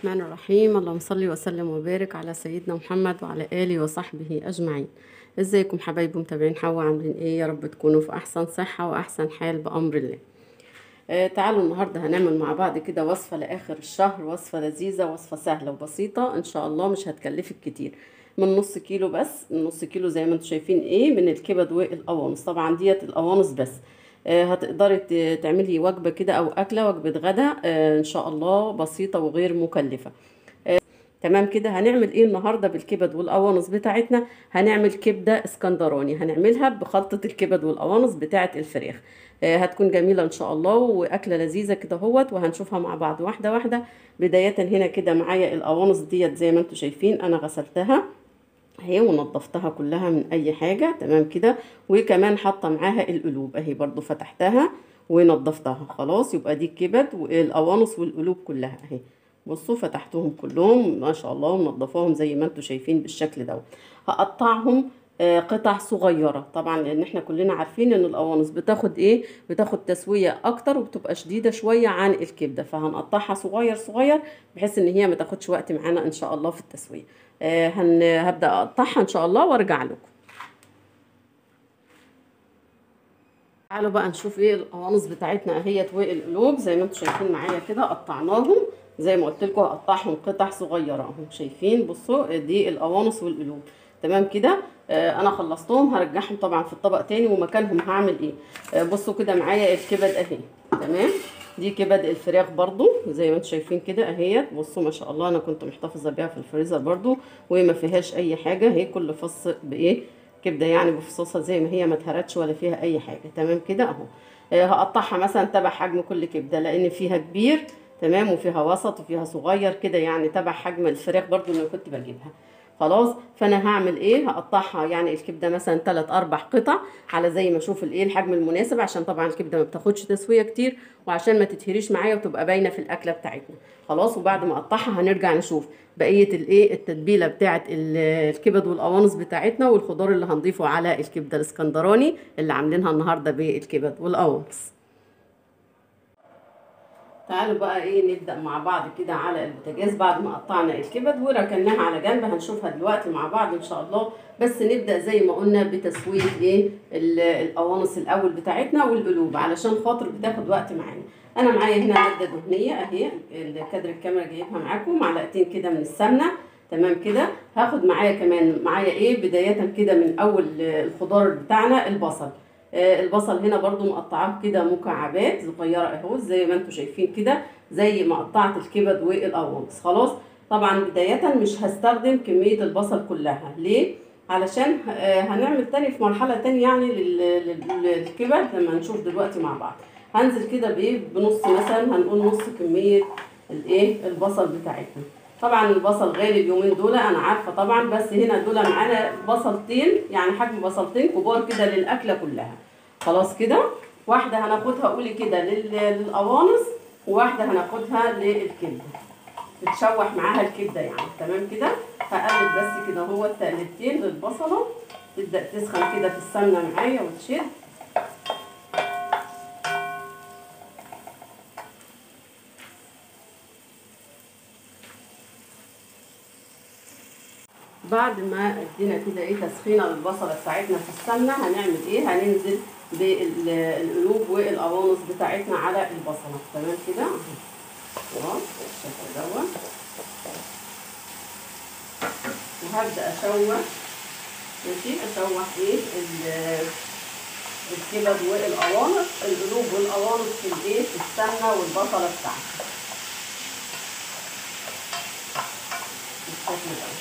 الرحمن الرحيم اللهم صل وسلم وبارك على سيدنا محمد وعلى آله وصحبه أجمعين ازيكم حبايبي متابعين حوا عاملين ايه يا رب تكونوا في أحسن صحة وأحسن حال بأمر الله آه تعالوا النهاردة هنعمل مع بعض كده وصفة لآخر الشهر وصفة لذيذة وصفة سهلة وبسيطة إن شاء الله مش هتكلفك كتير من نص كيلو بس من نص كيلو زي ما انتم شايفين ايه من الكبد والقوانص طبعا ديت القوانص بس آه، هتقدري ت- تعملي وجبة كده أو أكلة وجبة غدا آه، إن شاء الله بسيطة وغير مكلفة آه، تمام كده هنعمل ايه النهارده بالكبد والقوانص بتاعتنا هنعمل كبده اسكندراني هنعملها بخلطه الكبد والقوانص بتاعه الفراخ آه، هتكون جميله ان شاء الله واكله لذيذه كده اهوت وهنشوفها مع بعض واحده واحده بدايه هنا كده معايا القوانص ديت زي ما انتم شايفين انا غسلتها اهي ونضفتها كلها من اي حاجة تمام كده وكمان حاطة معاها القلوب اهي برضو فتحتها ونضفتها خلاص يبقى دي الكبد والقوانص والقلوب كلها اهي بصوا فتحتهم كلهم ما شاء الله ومنضفاهم زي ما انتم شايفين بالشكل دوت هقطعهم آه، قطع صغيرة طبعا لان احنا كلنا عارفين ان القوانص بتاخد ايه بتاخد تسوية اكتر وبتبقى شديدة شوية عن الكبدة فهنقطعها صغير صغير بحيث ان هي ما تاخدش وقت معانا ان شاء الله في التسوية آه، هن هبدأ اقطعها ان شاء الله وارجع لكم تعالوا بقى نشوف ايه القوانص بتاعتنا اهيت والقلوب زي ما انتم شايفين معايا كده قطعناهم زي ما قلت لكم هقطعهم قطع صغيره اهو شايفين بصوا دي القوانص والقلوب تمام كده آه انا خلصتهم هرجعهم طبعا في الطبق تاني ومكانهم هعمل ايه آه بصوا كده معايا الكبد اهي تمام دي كبد الفراخ برضو زي ما انتم شايفين كده اهيت بصوا ما شاء الله انا كنت محتفظه بيها في الفريزر برضو وما فيهاش اي حاجه هي كل فص بايه كبده يعني بفصوصها زي ما هي ما اتهرتش ولا فيها اي حاجه تمام كده اهو آه، هقطعها مثلا تبع حجم كل كبده لان فيها كبير تمام وفيها وسط وفيها صغير كده يعني تبع حجم الفراخ برضو اللي كنت بجيبها خلاص فانا هعمل ايه هقطعها يعني الكبده مثلا 3 4 قطع على زي ما اشوف الايه الحجم المناسب عشان طبعا الكبده ما بتاخدش تسويه كتير وعشان ما تتهريش معايا وتبقى باينه في الاكله بتاعتنا خلاص وبعد ما اقطعها هنرجع نشوف بقيه الايه التتبيله بتاعه ال- الكبد والقوانص بتاعتنا والخضار اللي هنضيفه على الكبده الاسكندراني اللي عاملينها النهارده بالكبد والقوانص تعالوا بقى ايه نبدأ مع بعض كده على البوتاجاز بعد ما قطعنا الكبد وركناها على جنب هنشوفها دلوقتي مع بعض ان شاء الله بس نبدأ زي ما قلنا بتسوية ايه ال- القوانص الاول بتاعتنا والقلوب علشان خاطر بتاخد وقت معانا انا معايا هنا مادة دهنية اهي الكادر الكاميرا جايبها معاكم معلقتين كده من السمنة تمام كده هاخد معايا كمان معايا ايه بداية كده من اول الخضار بتاعنا البصل آه، البصل هنا برضو مقطعاه كده مكعبات صغيره اهو زي ما انتم شايفين كده زي ما قطعت الكبد والقوانص خلاص طبعا بدايه مش هستخدم كميه البصل كلها ليه علشان آه، هنعمل تاني في مرحله تانية يعني لل- لل- للكبد لما نشوف دلوقتي مع بعض هنزل كده بايه بنص مثلا هنقول نص كميه الايه البصل بتاعتنا طبعا البصل غالي اليومين دول انا عارفه طبعا بس هنا دول معانا بصلتين يعني حجم بصلتين كبار كده للاكله كلها خلاص كده واحده هناخدها قولي كده لل- للقوانص وواحده هناخدها للكبده تتشوح معاها الكبده يعني تمام كده هقلب بس كده هو التقلبتين للبصله تبدا تسخن كده في السمنه معايا وتشد بعد ما ادينا كده ايه تسخينه للبصله بتاعتنا في السمنه هنعمل ايه هننزل بالقلوب والقوانص بتاعتنا على البصله تمام كده اهو خلاص بالشكل دوت وهبدا اشوح ماشي اشوح ايه ال- الكبد والقوانص القلوب والقوانص في الايه في السمنه والبصله بتاعتي بالشكل دوت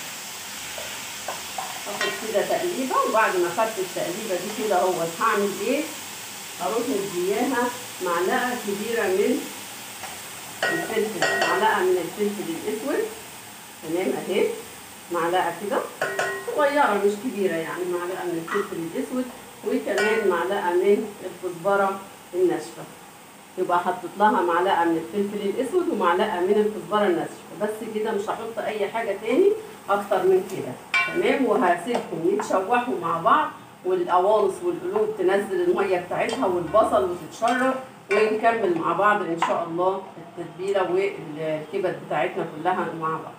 اخد كده تقليبه وبعد ما خدت التقليبه دي كده اهوت هعمل ايه اروح مدياها معلقه كبيره من الفلفل معلقه من الفلفل الاسود تمام اهي معلقه كده صغيره مش كبيره يعني معلقه من الفلفل الاسود وكمان معلقه من الكزبره الناشفه يبقى حطيت لها معلقه من الفلفل الاسود ومعلقه من الكزبره الناشفه بس كده مش هحط اي حاجه تاني اكتر من كده تمام وهسيبهم يتشوحوا مع بعض والقوانص والقلوب تنزل الميه بتاعتها والبصل وتتشرب ونكمل مع بعض ان شاء الله التتبيله والكبد بتاعتنا كلها مع بعض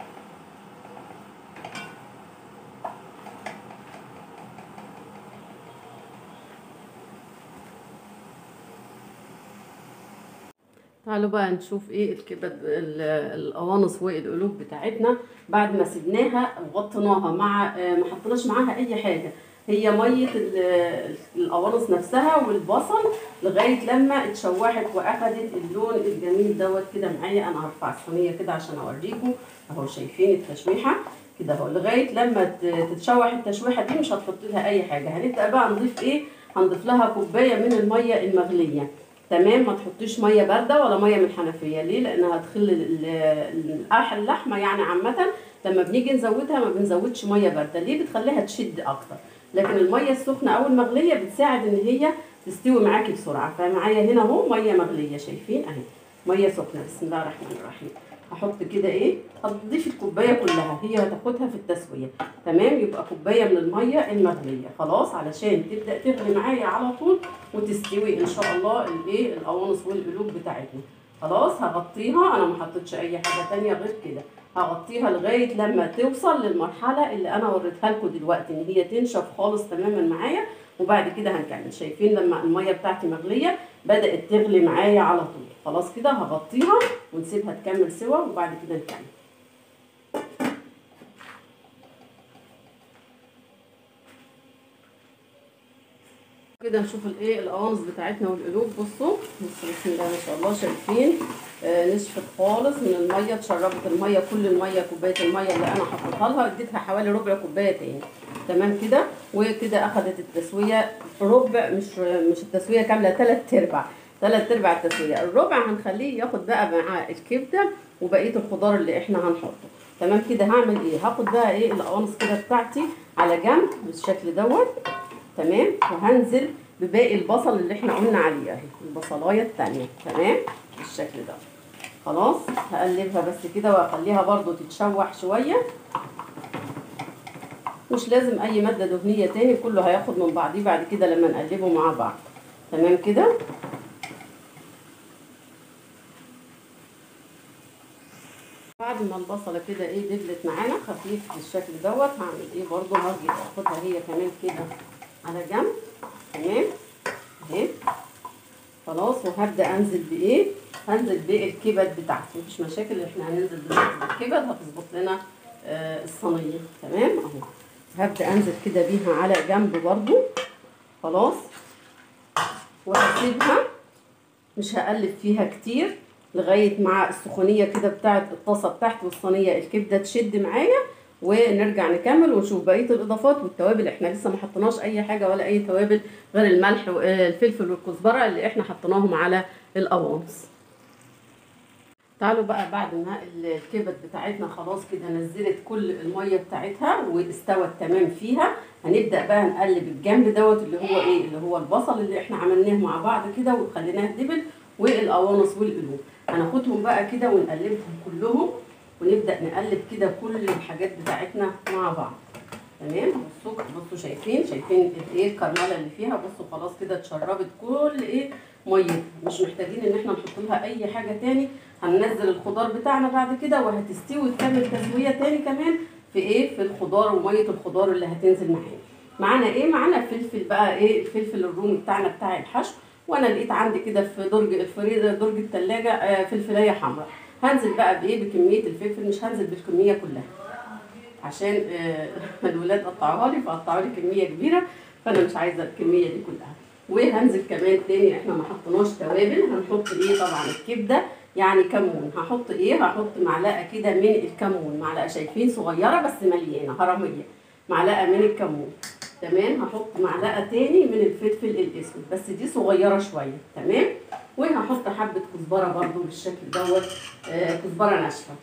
تعالوا بقى نشوف ايه الكبد ال- القوانص والقلوب بتاعتنا بعد ما سبناها وغطيناها مع آه، ما حطيناش معاها اي حاجه هي ميه ال- القوانص نفسها والبصل لغايه لما اتشوحت واخدت اللون الجميل دوت كده معايا انا هرفع الصينيه كده عشان اوريكم اهو شايفين التشويحه كده اهو لغايه لما ت- تتشوح التشويحه دي مش هتحط لها اي حاجه هنبدا بقى نضيف ايه هنضيف لها كوبايه من الميه المغليه تمام ما تحطيش ميه بارده ولا ميه من الحنفيه ليه لانها هتخل ال- ال- القرح اللحمه يعني عامه لما بنيجي نزودها ما بنزودش ميه بارده ليه بتخليها تشد اكتر لكن الميه السخنه او المغليه بتساعد ان هي تستوي معاكي بسرعه فمعايا هنا اهو ميه مغليه شايفين اهي ميه سخنه بسم الله الرحمن الرحيم هحط كده ايه هتضيفي الكوبايه كلها هي هتاخدها في التسويه تمام يبقى كوبايه من الميه المغليه خلاص علشان تبدا تغلي معايا على طول وتستوي ان شاء الله الايه القوانص والقلوب بتاعتنا خلاص هغطيها انا ما حطيتش اي حاجه تانية غير كده هغطيها لغايه لما توصل للمرحله اللي انا وريتها لكم دلوقتي ان هي تنشف خالص تماما معايا وبعد كده هنكمل شايفين لما الميه بتاعتي مغليه بدات تغلي معايا على طول خلاص كده هغطيها ونسيبها تكمل سوا وبعد كده نكمل كده نشوف الايه القوانص بتاعتنا والقلوب بصوا بصوا بسم الله ما شاء الله شايفين آه نشفت خالص من الميه اتشربت الميه كل الميه كوبايه الميه اللي انا حطيتها لها اديتها حوالي ربع كوبايه تاني تمام كده وكده اخدت التسويه ربع مش مش التسويه كامله ثلاث ارباع ثلاث ارباع التسويه الربع هنخليه ياخد بقى مع الكبده وبقيه الخضار اللي احنا هنحطه تمام كده هعمل ايه هاخد بقى ايه القوانص كده بتاعتي على جنب بالشكل دوت تمام وهنزل بباقي البصل اللي احنا قلنا عليه اهي البصلايه التانية تمام بالشكل ده خلاص هقلبها بس كده واخليها برضو تتشوح شويه مش لازم اي ماده دهنيه تاني كله هياخد من بعضيه بعد كده لما نقلبه مع بعض تمام كده بعد ما البصله كده ايه دبلت معانا خفيف بالشكل دوت هعمل ايه برضو هاجي اخدها هي كمان كده على جنب تمام اهي خلاص وهبدا انزل بايه هنزل بالكبد بتاعتي مفيش مشاكل احنا هننزل دلوقتي بالكبد هتظبط لنا آه الصينيه تمام اهو هبدا انزل كده بيها على جنب برضو خلاص وهسيبها مش هقلب فيها كتير لغايه مع السخونيه كده بتاعه الطاسه بتاعتي والصينيه الكبده تشد معايا ونرجع نكمل ونشوف بقيه الاضافات والتوابل احنا لسه ما حطيناش اي حاجه ولا اي توابل غير الملح والفلفل والكزبره اللي احنا حطيناهم على القوانص تعالوا بقى بعد ما الكبد بتاعتنا خلاص كده نزلت كل الميه بتاعتها واستوت تمام فيها هنبدا بقى نقلب الجنب دوت اللي هو ايه اللي هو البصل اللي احنا عملناه مع بعض كده وخليناه دبل والقوانص والقلوب هناخدهم بقى كده ونقلبهم كلهم ونبدا نقلب كده كل الحاجات بتاعتنا مع بعض تمام بصوا بصوا شايفين شايفين ايه الكرمله اللي فيها بصوا خلاص كده اتشربت كل ايه ميه مش محتاجين ان احنا نحط لها اي حاجه تاني هننزل الخضار بتاعنا بعد كده وهتستوي وتكمل تسويه تاني كمان في ايه في الخضار وميه الخضار اللي هتنزل معانا معانا ايه معانا فلفل بقى ايه الفلفل الرومي بتاعنا بتاع الحشو وانا لقيت عندي كده في درج الفريزر درج الثلاجه آه فلفلايه حمراء هنزل بقى بايه بكميه الفلفل مش هنزل بالكميه كلها عشان آه الولاد قطعوها لي فقطعوا لي كميه كبيره فانا مش عايزه الكميه دي كلها وهنزل كمان تاني احنا ما حطيناش توابل هنحط ايه طبعا الكبده يعني كمون هحط ايه هحط معلقه كده من الكمون معلقه شايفين صغيره بس مليانه هرميه معلقه من الكمون تمام هحط معلقه تاني من الفلفل الاسود بس دي صغيره شويه تمام وهحط حبه كزبره برضو بالشكل دوت آه كزبره ناشفه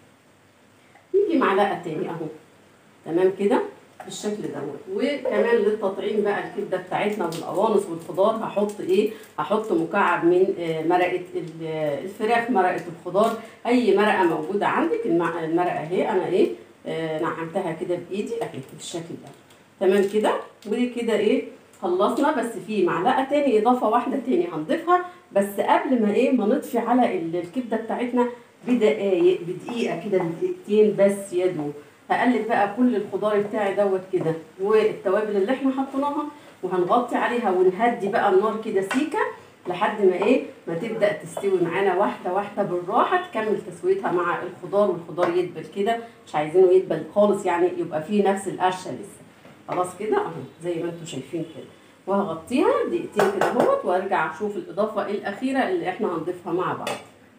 يجي معلقه تاني اهو تمام كده بالشكل دوت وكمان للتطعيم بقى الكبده بتاعتنا والقوانص والخضار هحط ايه هحط مكعب من آه مرقه الفراخ مرقه الخضار اي مرقه موجوده عندك المرقه اهي انا ايه آه نعمتها كده بايدي اهي بالشكل ده تمام كده ودي كده ايه خلصنا بس في معلقه تاني اضافه واحده تاني هنضيفها بس قبل ما ايه ما نطفي على ال- الكبده بتاعتنا بدقايق بدقيقه كده بدقيقتين بس يا دوب هقلب بقى كل الخضار بتاعي دوت كده والتوابل اللي احنا حطيناها وهنغطي عليها ونهدي بقى النار كده سيكه لحد ما ايه ما تبدا تستوي معانا واحده واحده بالراحه تكمل تسويتها مع الخضار والخضار يدبل كده مش عايزينه يدبل خالص يعني يبقى فيه نفس القشه لسه خلاص كده اهو زي ما انتم شايفين كده وهغطيها دقيقتين كده اهوت وارجع اشوف الاضافه الاخيره اللي احنا هنضيفها مع بعض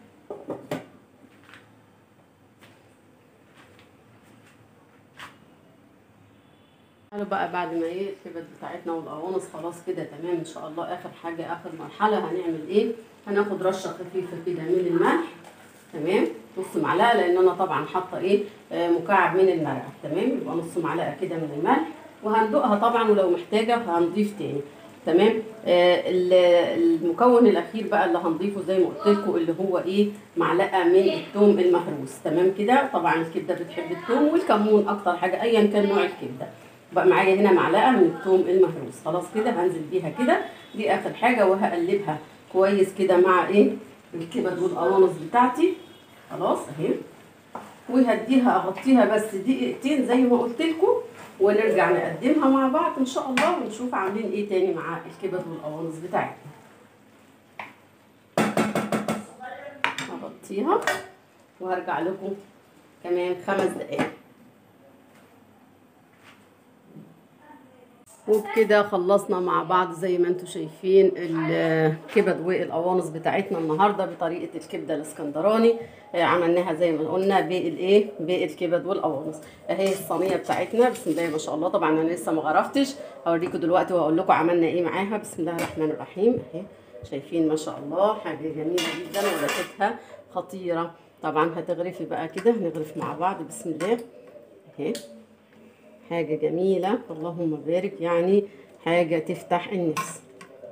قالوا بقى بعد ما ايه الكبد بتاعتنا والقوانص خلاص كده تمام ان شاء الله اخر حاجه اخر مرحله هنعمل ايه هناخد رشه خفيفه كده من الملح تمام نص معلقه لان انا طبعا حاطه ايه آه مكعب من المرقه تمام يبقى نص معلقه كده من الملح وهندوقها طبعا ولو محتاجه هنضيف تاني تمام آه المكون الاخير بقى اللي هنضيفه زي ما قلت لكم اللي هو ايه معلقه من الثوم المهروس تمام كده طبعا الكبده بتحب الثوم والكمون اكتر حاجه ايا كان نوع الكبده بقى معايا هنا معلقه من الثوم المهروس خلاص كده هنزل بيها كده دي اخر حاجه وهقلبها كويس كده مع ايه الكبد والقوانص بتاعتي خلاص اهي وهديها اغطيها بس دقيقتين زي ما قلت لكم ونرجع نقدمها مع بعض ان شاء الله ونشوف عاملين ايه تاني مع الكبد والقوانص بتاعتنا هغطيها وهرجع لكم كمان خمس دقايق وبكده خلصنا مع بعض زي ما انتم شايفين الكبد والقوانص بتاعتنا النهارده بطريقه الكبده الاسكندراني عملناها زي ما قلنا بالايه بالكبد والقوانص اهي الصينيه بتاعتنا بسم الله ما شاء الله طبعا انا لسه ما غرفتش هوريكم دلوقتي وهقول لكم عملنا ايه معاها بسم الله الرحمن الرحيم اهي شايفين ما شاء الله حاجه جميله جدا وريحتها خطيره طبعا هتغرفي بقى كده هنغرف مع بعض بسم الله اهي حاجة جميلة اللهم بارك يعني حاجة تفتح النفس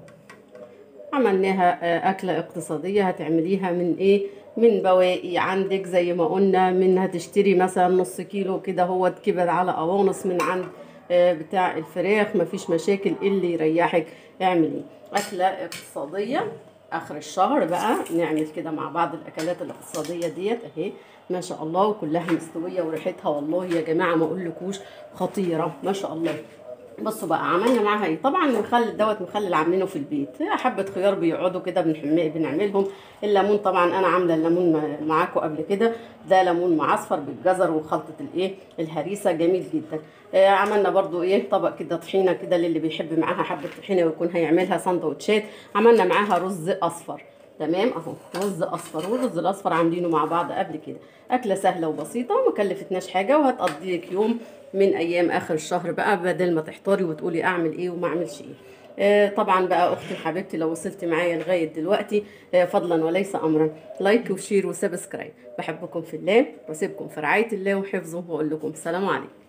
عملناها أكلة اقتصادية هتعمليها من إيه من بواقي عندك زي ما قلنا من هتشتري مثلا نص كيلو كده هو كبد على قوانص من عند بتاع الفراخ مفيش مشاكل اللي يريحك اعملي أكلة اقتصادية اخر الشهر بقى نعمل كده مع بعض الاكلات الاقتصاديه ديت اهي ما شاء الله وكلها مستويه وريحتها والله يا جماعه ما اقولكوش خطيره ما شاء الله بصوا بقى عملنا معاها ايه طبعا المخلل دوت مخلل عاملينه في البيت حبه خيار بيقعدوا كده بنعملهم الليمون طبعا انا عامله الليمون معاكم قبل كده ده ليمون معصفر بالجزر وخلطه الايه الهريسه جميل جدا آه عملنا برضو ايه طبق كده طحينه كده للي بيحب معاها حبه طحينه ويكون هيعملها سندوتشات عملنا معاها رز اصفر تمام اهو رز اصفر والرز الاصفر عاملينه مع بعض قبل كده اكله سهله وبسيطه وما كلفتناش حاجه وهتقضي لك يوم من ايام اخر الشهر بقى بدل ما تحتاري وتقولي اعمل ايه وما اعملش ايه آه طبعا بقى اختي حبيبتي لو وصلتي معايا لغايه دلوقتي آه فضلا وليس امرا لايك وشير وسبسكرايب بحبكم في الله واسيبكم في رعايه الله وحفظه واقول لكم سلام عليكم